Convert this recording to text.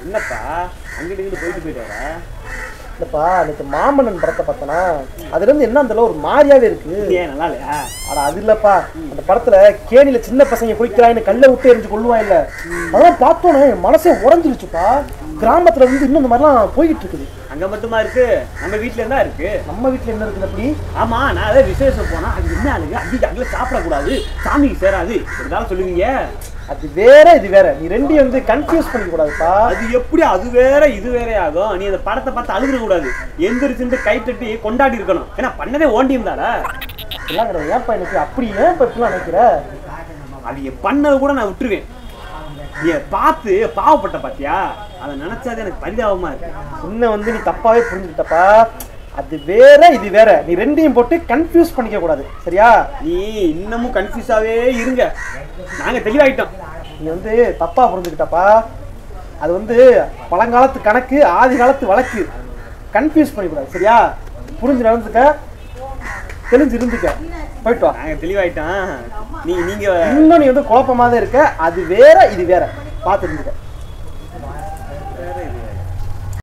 என்னப்பா அங்கிட்டு இங்கிட்டு போயிட்டு போயிட்டு வர இல்லப்பா நேற்று மாமன்னன் படத்தை பார்த்தனா அதுல இருந்து என்ன அந்த ஒரு மாதிரியாவே இருக்கு ஏன் நல்லா இல்லையா அட அது இல்லப்பா அந்த படத்துல கேணியில சின்ன பசங்க குளிக்கிறான்னு கல்ல விட்டு எரிஞ்சு கொள்ளுவா இல்ல அதெல்லாம் பார்த்தோன்னே என் மனசே உடஞ்சிருச்சுப்பா கிராமத்துல வந்து இன்னும் இந்த மாதிரிலாம் போயிட்டு இருக்குது அங்க மட்டுமா இருக்கு நம்ம வீட்ல இருந்தா இருக்கு நம்ம வீட்டுல என்ன இருக்குது அப்படி ஆமா நான் ஏதாவது விசேஷம் போனா அது என்ன ஆளுங்க அங்கே அங்கே சாப்பிடக்கூடாது சாமிக்கு சேராது இருந்தாலும் சொல்லுவீங்க அது வேற இது வேற நீ ரெண்டையும் வந்து கன்ஃபியூஸ் பண்ணிக்க கூடாதுப்பா அது எப்படி அது வேற இது வேற ஆகும் நீ அந்த படத்தை பார்த்து அழுகிற கூடாது எந்திரிச்சுட்டு கை தட்டி கொண்டாடி இருக்கணும் ஏன்னா பண்ணதே ஓண்டியும் தானே எல்லாம் கிடையாது ஏன்ப்பா எனக்கு அப்படி ஏன் இப்ப இப்படிலாம் நினைக்கிற அது பண்ணது கூட நான் விட்டுருவேன் நீ அதை பார்த்து பாவப்பட்ட பாத்தியா அதை நினைச்சாது எனக்கு பரிதாபமா இருக்கு உன்னை வந்து நீ தப்பாவே புரிஞ்சுக்கிட்டப்பா அது வேற இது வேற நீ ரெண்டையும் போட்டு கன்ஃபியூஸ் பண்ணிக்க கூடாது சரியா நீ இன்னமும் கன்ஃபியூஸாவே இருங்க நாங்க தெளிவாயிட்டோம் நீ வந்து தப்பா புரிஞ்சுக்கிட்டப்பா அது வந்து பழங்காலத்து கணக்கு ஆதி காலத்து வழக்கு கன்ஃபியூஸ் பண்ணிக்கூடாது சரியா புரிஞ்சு நடந்துக்க தெரிஞ்சு இருந்துக்க போயிட்டு வா நாங்க தெளிவாயிட்டோம் நீ நீங்க இன்னும் நீ வந்து குழப்பமா தான் இருக்க அது வேற இது வேற பார்த்து இருந்துக்க